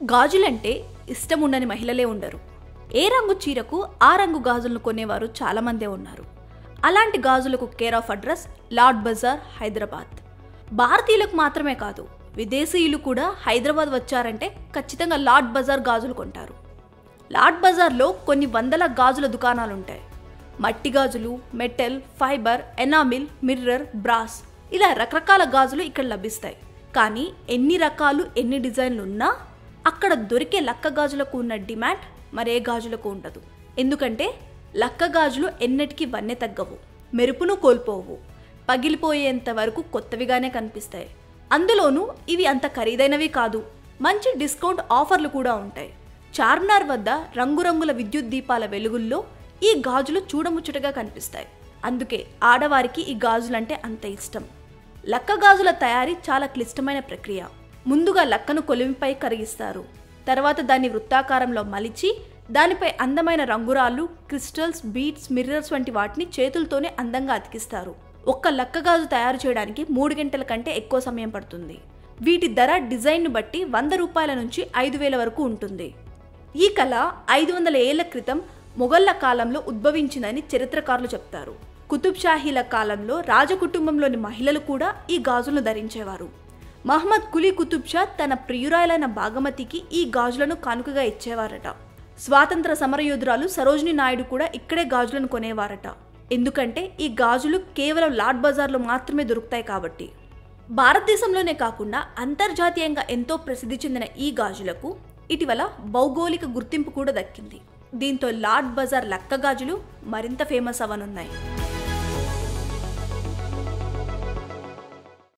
గాజులంటే ఇష్టం ఉండని మహిళలే ఉండరు ఏ రంగు చీరకు ఆ రంగు గాజులను కొనేవారు చాలామందే ఉన్నారు అలాంటి గాజులకు care of address Laad Bazaar Hyderabad భారతీయులకు మాత్రమే కాదు విదేశీయులు కూడా హైదరాబాద్ వచ్చారంటే ఖచ్చితంగా లార్డ్ బజార్ గాజులు కొంటారు లార్డ్ బజార్లో కొన్ని వందల గాజుల దుకాణాలు ఉంటాయి మట్టి గాజులు metal fibre enamel mirror brass ఇలా రకరకాల గాజులు ఇక్కడ లభిస్తాయి కానీ ఎన్ని రకాలు ఎన్ని డిజైన్లు ఉన్నా అక్కడ దొరికే లక్క గాజులకు ఉన్న డిమాండ్ మరే గాజులకు ఉండదు ఎందుకంటే లక్క గాజులు ఎన్నటికీ వన్నె తగ్గవు మెరుపును కోల్పోవు పగిలిపోయేంత వరకు కొత్తవిగానే కనిపిస్తాయి అందులోనూ ఇవి అంత ఖరీదైనవి కాదు మంచి డిస్కౌంట్ ఆఫర్లు కూడా ఉంటాయి చార్మినార్ వద్ద రంగురంగుల విద్యుత్ దీపాల వెలుగుల్లో ఈ గాజులు చూడముచ్చటగా కనిపిస్తాయి అందుకే ఆడవారికి ఈ గాజులంటే అంత ఇష్టం లక్క గాజుల తయారీ చాలా క్లిష్టమైన ప్రక్రియ ముందుగా లక్కను కొలిమిపై కరిగిస్తారు తర్వాత దాన్ని వృత్తాకారంలో మలిచి దానిపై అందమైన రంగురాళ్ళు క్రిస్టల్స్ బీట్స్ మిర్రర్స్ వంటి వాటిని చేతులతోనే అందంగా అతికిస్తారు ఒక్క లక్క గాజు తయారు చేయడానికి మూడు గంటల కంటే ఎక్కువ సమయం పడుతుంది వీటి ధర డిజైన్ను బట్టి వంద రూపాయల నుంచి ఐదు వేల వరకు ఉంటుంది ఈ కళ ఐదు వందల ఏళ్ల క్రితం మొఘళ్ల కాలంలో ఉద్భవించిందని చరిత్రకారులు చెప్తారు కుతుబ్ షాహీల కాలంలో రాజకుటుంబంలోని మహిళలు కూడా ఈ గాజులను ధరించేవారు మహమ్మద్ కులీ కుతుబ్ షా తన ప్రియురాలైన భాగమతికి ఈ గాజులను కానుకగా ఇచ్చేవారట స్వాతంత్ర సమరయోధురాలు సరోజిని నాయుడు కూడా ఇక్కడే గాజులను కొనేవారట ఎందుకంటే ఈ గాజులు కేవలం లాడ్ బజార్లో మాత్రమే దొరుకుతాయి కాబట్టి భారతదేశంలోనే కాకుండా అంతర్జాతీయంగా ఎంతో ప్రసిద్ధి చెందిన ఈ గాజులకు ఇటీవల భౌగోళిక గుర్తింపు కూడా దక్కింది దీంతో లార్డ్ బజార్ లక్క గాజులు మరింత ఫేమస్ అవనున్నాయి